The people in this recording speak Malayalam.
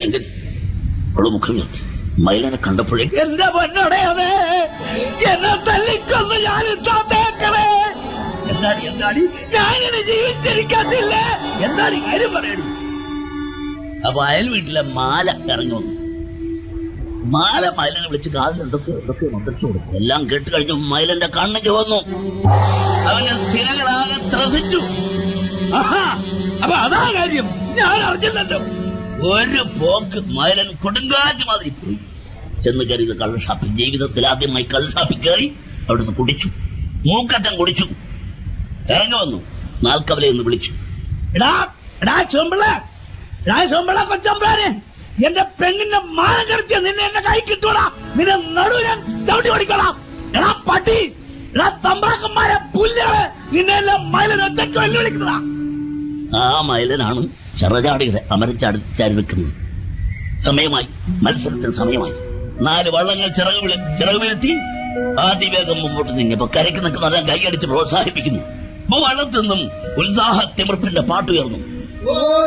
എങ്കിൽ അവള് മുഖം നിർത്തി മൈലനെ കണ്ടപ്പോഴേ എന്റെ പൊന്നോടെയവേ എന്നെ തല്ലിക്കൊന്ന് ഞാൻ തേക്കണേ എന്താടി എന്താടി ഞാനിങ്ങനെ ജീവിച്ചിരിക്കത്തില്ല എന്താടി കാര്യം പറയണു അപ്പൊ അയൽ വീട്ടിലെ മാല ഇറങ്ങി വന്നു മാല മൈലനെ വിളിച്ച് കാതിൽ എന്തൊക്കെ എന്തൊക്കെ മന്ത്രിച്ചു കൊടുത്തു എല്ലാം കേട്ട് കഴിഞ്ഞു മൈലന്റെ കണ്ണ് ചുവന്നു അവന്റെ സ്ഥിരങ്ങളാകെ ത്രസിച്ചു ആഹാ അപ്പൊ അതാ കാര്യം ഞാൻ അറിഞ്ഞില്ലല്ലോ ഒരു പോക്ക് മൈലൻ കൊടുങ്കാറ്റ് മാതിരി പോയി ചെന്ന് കയറിയത് കള്ള് ഷാപ്പിൽ ജീവിതത്തിൽ ആദ്യമായി കള്ള് ഷാപ്പിൽ കയറി അവിടുന്ന് കുടിച്ചു മൂക്കറ്റം കുടിച്ചു ഇറങ്ങി വന്നു നാൽക്കവലെ എന്ന് വിളിച്ചു എടാ എടാ ചൊമ്പിള എടാ ചൊമ്പിള കൊച്ചമ്പ്രാനെ എന്റെ പെണ്ണിന്റെ മാനം കടത്തിയ നിന്നെ എന്റെ കൈ കിട്ടൂടാ നിന്നെ നടു ഞാൻ ചവിട്ടി ഓടിക്കോളാം എടാ പട്ടി എടാ തമ്പ്രാക്കന്മാരെ പുല്ലുകളെ നിന്നെ എല്ലാം മയിലിന് ഒറ്റയ്ക്ക് വെല്ലുവിളിക്കുന്നതാ ആ മൈലനാണ് ചെറചാടിയുടെ അമരച്ചാടി ചാരി നിൽക്കുന്നത് സമയമായി മത്സരത്തിന് സമയമായി നാല് വള്ളങ്ങൾ ചിറക് വിളി ചിറക് വീഴ്ത്തി അതിവേഗം മുമ്പോട്ട് നീങ്ങിയപ്പോ കരയ്ക്ക് നിൽക്കുന്നവരെ കൈയടിച്ച് പ്രോത്സാഹിപ്പിക്കുന്നു അപ്പൊ വള്ളത്തിൽ നിന്നും ഉത്സാഹ തിമിർപ്പിന്റെ പാട്ടുയർന്നു ഓ